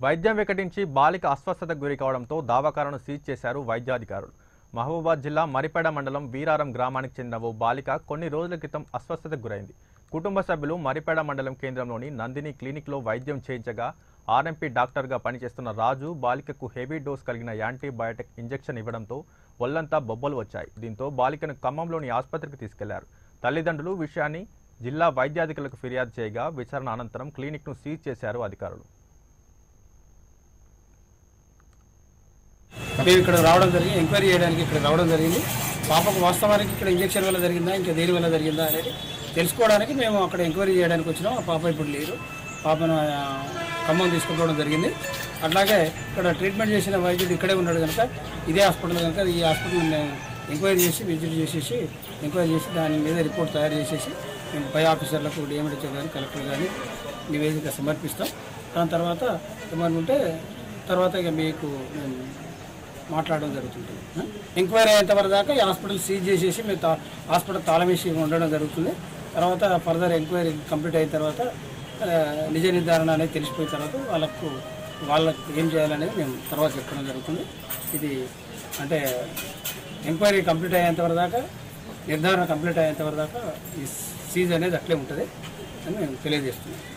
వైద్యం వికటించి బాలిక అస్వస్థతకు గురి కావడంతో దావాకాలను సీజ్ చేశారు వైద్యాధికారులు మహబూబాద్ జిల్లా మరిపేడ మండలం వీరారం గ్రామానికి చెందిన ఓ బాలిక కొన్ని రోజుల క్రితం అస్వస్థతకు గురైంది కుటుంబ సభ్యులు మరిపేడ మండలం కేంద్రంలోని నందిని క్లినిక్లో వైద్యం చేయించగా ఆర్ఎంపీ డాక్టర్గా పనిచేస్తున్న రాజు బాలికకు హెవీ డోస్ కలిగిన యాంటీబయాటిక్ ఇంజెక్షన్ ఇవ్వడంతో ఒళ్లంతా బొబ్బలు వచ్చాయి దీంతో బాలికను ఖమ్మంలోని ఆసుపత్రికి తీసుకెళ్లారు తల్లిదండ్రులు విషయాన్ని జిల్లా వైద్యాధికారులకు ఫిర్యాదు చేయగా విచారణ అనంతరం క్లినిక్ను సీజ్ చేశారు అధికారులు మేము ఇక్కడ రావడం జరిగింది ఎంక్వైరీ చేయడానికి ఇక్కడ రావడం జరిగింది పాపకు వాస్తవానికి ఇక్కడ ఇంజక్షన్ వల్ల జరిగిందా ఇంకా దేని వల్ల జరిగిందా అనేది తెలుసుకోవడానికి మేము అక్కడ ఎంక్వైరీ చేయడానికి వచ్చినాం ఆ పాప ఇప్పుడు లేరు పాపను ఆ, ఖమ్మం తీసుకుపోవడం జరిగింది అట్లాగే ఇక్కడ ట్రీట్మెంట్ చేసిన వైద్యుడు ఇక్కడే ఉన్నాడు కనుక ఇదే హాస్పిటల్ కనుక ఈ హాస్పిటల్ మేము ఎంక్వైరీ చేసి విజిట్ చేసేసి ఎంక్వైరీ చేసి దాని మీద రిపోర్ట్ తయారు చేసేసి మేము పై ఆఫీసర్లకు డిఎండిచో కానీ కలెక్టర్ కానీ నివేదిక సమర్పిస్తాం దాని తర్వాత ఏమన్నా ఉంటే తర్వాత ఇక మీకు మేము మాట్లాడడం జరుగుతుంది ఎంక్వైరీ అయ్యేంత వరకు దాకా ఈ హాస్పిటల్ సీజ్ చేసేసి మేము తా- హాస్పిటల్ తాళం వేసి ఉండడం జరుగుతుంది తర్వాత ఫర్దర్ ఎంక్వైరీ కంప్లీట్ అయిన తర్వాత ఆ, నిజ నిర్ధారణ అనేది తెలిసిపోయిన తర్వాత వాళ్ళకు వాళ్ళకు ఏం చేయాలనేది మేము తర్వాత చెప్పడం జరుగుతుంది ఇది అంటే ఎంక్వైరీ కంప్లీట్ అయ్యేంత వరకు దాకా నిర్ధారణ కంప్లీట్ అయ్యేంత వరకు దాకా ఈ సీజ్ అనేది అట్లే ఉంటుంది అని మేము తెలియజేస్తున్నాం